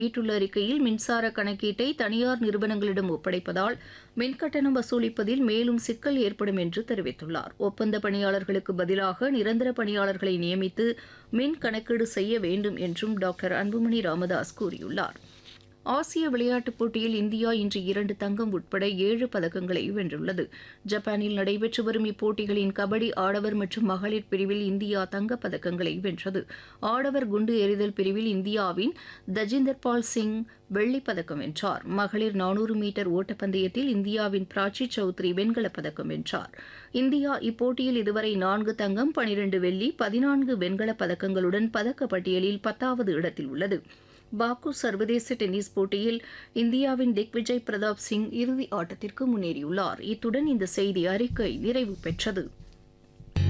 வெளியிட்டுள்ள அறிக்கையில் மின்சார கணக்கீட்டை தனியார் நிறுவனங்களிடம் ஒப்படைப்பதால் மின்கட்டணம் வசூலிப்பதில் மேலும் சிக்கல் ஏற்படும் என்று தெரிவித்துள்ளார் ஒப்பந்த பணியாளர்களுக்கு பதிலாக நிரந்தர பணியாளர்களை நியமித்து மின் கணக்கீடு செய்ய வேண்டும் என்றும் டாக்டர் அன்புமணி ராமதாஸ் கூறியுள்ளார் ஆசிய விளையாட்டுப் போட்டியில் இந்தியா இன்று இரண்டு தங்கம் உட்பட ஏழு பதக்கங்களை வென்றுள்ளது ஜப்பானில் நடைபெற்று வரும் இப்போட்டிகளின் கபடி ஆடவர் மற்றும் மகளிர் பிரிவில் இந்தியா தங்கப் பதக்கங்களை வென்றது ஆடவர் குண்டு எறிதல் பிரிவில் இந்தியாவின் தஜிந்தர் பால் சிங் வெள்ளிப் பதக்கம் வென்றார் மகளிர் நானூறு மீட்டர் ஓட்டப்பந்தயத்தில் இந்தியாவின் பிராச்சி சௌத்ரி வெண்கலப் பதக்கம் வென்றார் இந்தியா இப்போட்டியில் இதுவரை நான்கு தங்கம் பனிரண்டு வெள்ளி பதினான்கு வெண்கலப் பதக்கங்களுடன் பதக்கப் பட்டியலில் பத்தாவது இடத்தில் உள்ளது பாக்கு சர்வதேச டென்னிஸ் போட்டியில் இந்தியாவின் திக்விஜய் பிரதாப் சிங் இறுதி ஆட்டத்திற்கு முன்னேறியுள்ளார் இத்துடன் இந்த செய்தி அறிக்கை நிறைவு பெற்றது